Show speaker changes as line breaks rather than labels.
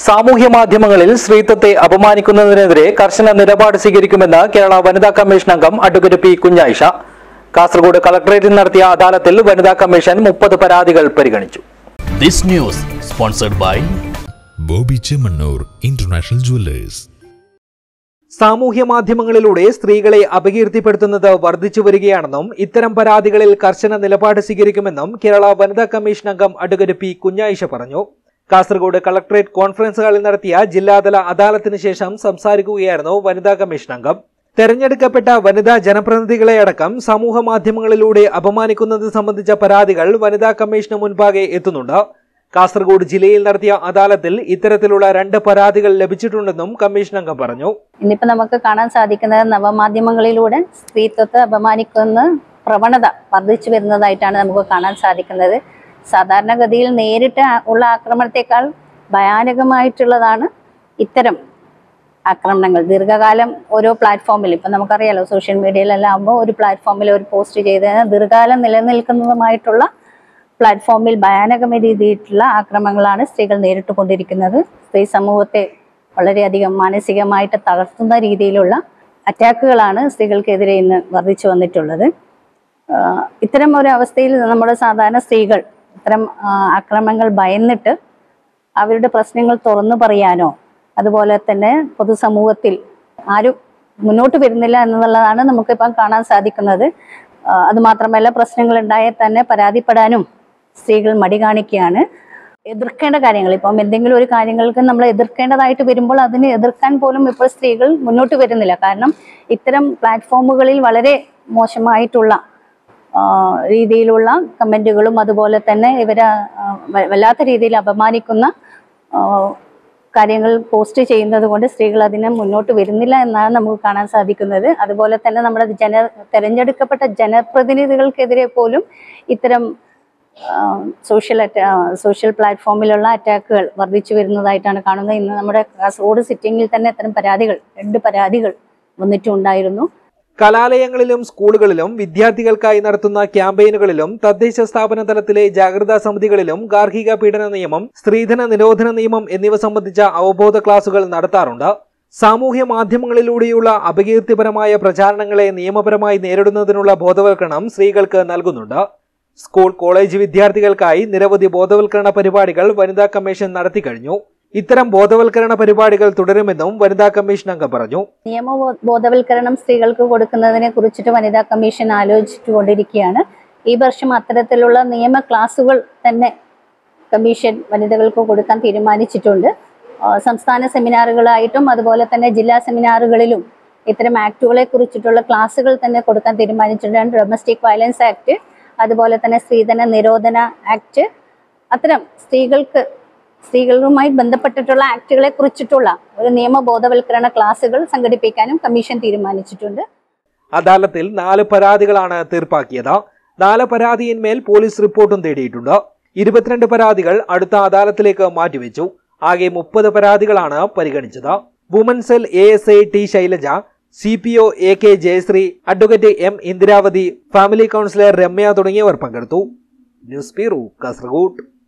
സാമൂഹ്യ മാധ്യമങ്ങളിൽ സ്ത്രീത്വത്തെ അപമാനിക്കുന്നതിനെതിരെ കർശന നിലപാട് സ്വീകരിക്കുമെന്ന് കേരള വനിതാ കമ്മീഷൻ അംഗം അഡ്വക്കേറ്റ് പി കുഞ്ഞായിഷ കാസർഗോഡ് കളക്ടറേറ്റിൽ നടത്തിയ അദാലത്തിൽ വനിതാ കമ്മീഷൻ മുപ്പത് പരാതികൾ പരിഗണിച്ചു
This news sponsored by
Boby Chemmanur international jewellers
സാമൂഹ്യ മാധ്യമങ്ങളിലൂടെ സ്ത്രീകളെ അപകീർത്തിപ്പെടുത്തുന്നത് വർദ്ധിച്ചു വരികയാണെന്നും ഇത്തരം പരാതികളിൽ കർശന നിലപാട് സ്വീകരിക്കുമെന്നും കേരള വനിതാ കമ്മീഷൻ അംഗം അഡ്വക്കേറ്റ് പി കുഞ്ഞായിഷ പറഞ്ഞു കാസർഗോഡ് കളക്ടറേറ്റ് കോൺഫറൻസ് ഹാളിൽ നടത്തിയ ജില്ലാതല അദാലത്തിന് ശേഷം സംസാരിക്കുകയായിരുന്നു വനിതാ കമ്മീഷൻ അംഗം തെരഞ്ഞെടുക്കപ്പെട്ട വനിതാ ജനപ്രതിനിധികളെ അടക്കം സമൂഹ മാധ്യമങ്ങളിലൂടെ അപമാനിക്കുന്നത് സംബന്ധിച്ച പരാതികൾ വനിതാ കമ്മീഷന് മുൻപാകെ എത്തുന്നുണ്ട് കാസർഗോഡ് ജില്ലയിൽ നടത്തിയ അദാലത്തിൽ ഇത്തരത്തിലുള്ള രണ്ട് പരാതികൾ ലഭിച്ചിട്ടുണ്ടെന്നും കമ്മീഷൻ അംഗം പറഞ്ഞു
ഇന്നിപ്പോ നമുക്ക് കാണാൻ സാധിക്കുന്നത് നവമാധ്യമങ്ങളിലൂടെ സ്ത്രീത്വത്തെ അപമാനിക്കുന്ന പ്രവണത വർദ്ധിച്ചു വരുന്നതായിട്ടാണ് നമുക്ക് കാണാൻ സാധിക്കുന്നത് സാധാരണഗതിയിൽ നേരിട്ട് ആ- ഉള്ള ആക്രമണത്തെക്കാൾ ഭയാനകമായിട്ടുള്ളതാണ് ഇത്തരം ആക്രമണങ്ങൾ ദീർഘകാലം ഓരോ പ്ലാറ്റ്ഫോമിൽ ഇപ്പം നമുക്കറിയാലോ സോഷ്യൽ മീഡിയയിലെല്ലാം ആകുമ്പോൾ ഒരു പ്ലാറ്റ്ഫോമിൽ ഒരു പോസ്റ്റ് ചെയ്തതിന് ദീർഘകാലം നിലനിൽക്കുന്നതുമായിട്ടുള്ള പ്ലാറ്റ്ഫോമിൽ ഭയാനകമായ രീതിയിലുള്ള ആക്രമണങ്ങളാണ് സ്ത്രീകൾ നേരിട്ട് കൊണ്ടിരിക്കുന്നത് സ്ത്രീ സമൂഹത്തെ വളരെയധികം മാനസികമായിട്ട് തളർത്തുന്ന രീതിയിലുള്ള അറ്റാക്കുകളാണ് സ്ത്രീകൾക്കെതിരെ ഇന്ന് വർദ്ധിച്ചു വന്നിട്ടുള്ളത് ആഹ് ഇത്തരം ഒരു അവസ്ഥയിൽ നമ്മുടെ സാധാരണ സ്ത്രീകൾ ഇത്തരം ആഹ് ആക്രമണങ്ങൾ ഭയന്നിട്ട് അവരുടെ പ്രശ്നങ്ങൾ തുറന്നു പറയാനോ അതുപോലെ തന്നെ പൊതുസമൂഹത്തിൽ ആരും മുന്നോട്ട് വരുന്നില്ല എന്നുള്ളതാണ് നമുക്കിപ്പം കാണാൻ സാധിക്കുന്നത് ആഹ് അതുമാത്രമല്ല പ്രശ്നങ്ങൾ ഉണ്ടായാൽ തന്നെ പരാതിപ്പെടാനും സ്ത്രീകൾ മടി കാണിക്കുകയാണ് എതിർക്കേണ്ട കാര്യങ്ങൾ ഇപ്പം എന്തെങ്കിലും ഒരു കാര്യങ്ങൾക്ക് നമ്മൾ എതിർക്കേണ്ടതായിട്ട് വരുമ്പോൾ അതിനെ എതിർക്കാൻ പോലും ഇപ്പോൾ സ്ത്രീകൾ മുന്നോട്ട് വരുന്നില്ല കാരണം ഇത്തരം പ്ലാറ്റ്ഫോമുകളിൽ വളരെ മോശമായിട്ടുള്ള ആ, രീതിയിലുള്ള കമൻറ്റുകളും അതുപോലെ തന്നെ ഇവരെ ആ, വ- വല്ലാത്ത രീതിയിൽ അപമാനിക്കുന്ന ആ, കാര്യങ്ങൾ പോസ്റ്റ് ചെയ്യുന്നത് കൊണ്ട് സ്ത്രീകൾ അതിന് മുന്നോട്ട് വരുന്നില്ല എന്നാണ് നമുക്ക് കാണാൻ സാധിക്കുന്നത് അതുപോലെ തന്നെ നമ്മുടെ ജന തെരഞ്ഞെടുക്കപ്പെട്ട ജനപ്രതിനിധികൾക്കെതിരെ പോലും ഇത്തരം സോഷ്യൽ സോഷ്യൽ പ്ലാറ്റ്ഫോമിലുള്ള അറ്റാക്കുകൾ വർദ്ധിച്ചു വരുന്നതായിട്ടാണ് കാണുന്നത് ഇന്ന് നമ്മുടെ കാസർഗോഡ് സിറ്റിംഗിൽ തന്നെ ഇത്തരം പരാതികൾ രണ്ട് പരാതികൾ വന്നിട്ടുണ്ടായിരുന്നു
കലാലയങ്ങളിലും സ്കൂളുകളിലും വിദ്യാർത്ഥികൾക്കായി നടത്തുന്ന ക്യാമ്പയിനുകളിലും തദ്ദേശ സ്ഥാപന തലത്തിലെ ജാഗ്രതാ സമിതികളിലും ഗാർഹിക പീഡന നിയമം സ്ത്രീധന നിരോധന നിയമം എന്നിവ സംബന്ധിച്ച അവബോധ ക്ലാസുകൾ നടത്താറുണ്ട് സാമൂഹ്യ മാധ്യമങ്ങളിലൂടെയുള്ള അപകീർത്തിപരമായ പ്രചാരണങ്ങളെ നിയമപരമായി നേരിടുന്നതിനുള്ള ബോധവൽക്കരണം സ്ത്രീകൾക്ക് നൽകുന്നുണ്ട് സ്കൂൾ കോളേജ് വിദ്യാർത്ഥികൾക്കായി നിരവധി ബോധവൽക്കരണ പരിപാടികൾ വനിതാ കമ്മീഷൻ നടത്തിക്കഴിഞ്ഞു ഇത്തരം ബോധവൽക്കരണ പരിപാടികൾ തുടരുമെന്നും വനിതാ കമ്മീഷൻ അംഗം പറഞ്ഞു
നിയമ ബോ- ബോധവൽക്കരണം സ്ത്രീകൾക്ക് കൊടുക്കുന്നതിനെ കുറിച്ചിട്ട് വനിതാ കമ്മീഷൻ ആലോചിച്ചുകൊണ്ടിരിക്കുകയാണ് ഈ വർഷം അത്തരത്തിലുള്ള നിയമ ക്ലാസുകൾ തന്നെ കമ്മീഷൻ വനിതകൾക്ക് കൊടുക്കാൻ തീരുമാനിച്ചിട്ടുണ്ട് ആ, സംസ്ഥാന സെമിനാറുകളായിട്ടും അതുപോലെ തന്നെ ജില്ലാ സെമിനാറുകളിലും ഇത്തരം ആക്ടുകളെ കുറിച്ചിട്ടുള്ള ക്ലാസുകൾ തന്നെ കൊടുക്കാൻ തീരുമാനിച്ചിട്ടുണ്ട് ഡൊമസ്റ്റിക് വയലൻസ് ആക്ട് അതുപോലെ തന്നെ സ്ത്രീധന നിരോധന ആക്ട് അത്തരം സ്ത്രീകൾക്ക് സ്ത്രീകളുമായി ബന്ധപ്പെട്ടിട്ടുള്ള ആക്ടുകളെ കുറിച്ചിട്ടുള്ള ഒരു നിയമ ബോധവൽക്കരണ ക്ലാസുകൾ സംഘടിപ്പിക്കാനും കമ്മീഷൻ തീരുമാനിച്ചിട്ടുണ്ട്
അദാലത്തിൽ നാല് പരാതികളാണ് തീർപ്പാക്കിയത് നാല് പരാതിയിന്മേൽ പോലീസ് റിപ്പോർട്ടും തേടിയിട്ടുണ്ട് ഇരുപത്തിരണ്ട് പരാതികൾ അടുത്ത അദാലത്തിലേക്ക് മാറ്റിവെച്ചു ആകെ മുപ്പത് പരാതികളാണ് പരിഗണിച്ചത് women cell A S I T Shailaja C P O A K Jayasree advocate M Indiravathi family counsellor Remya തുടങ്ങിയവർ പങ്കെടുത്തു ന്യൂസ് ബ്യൂറോ കാസർഗോഡ്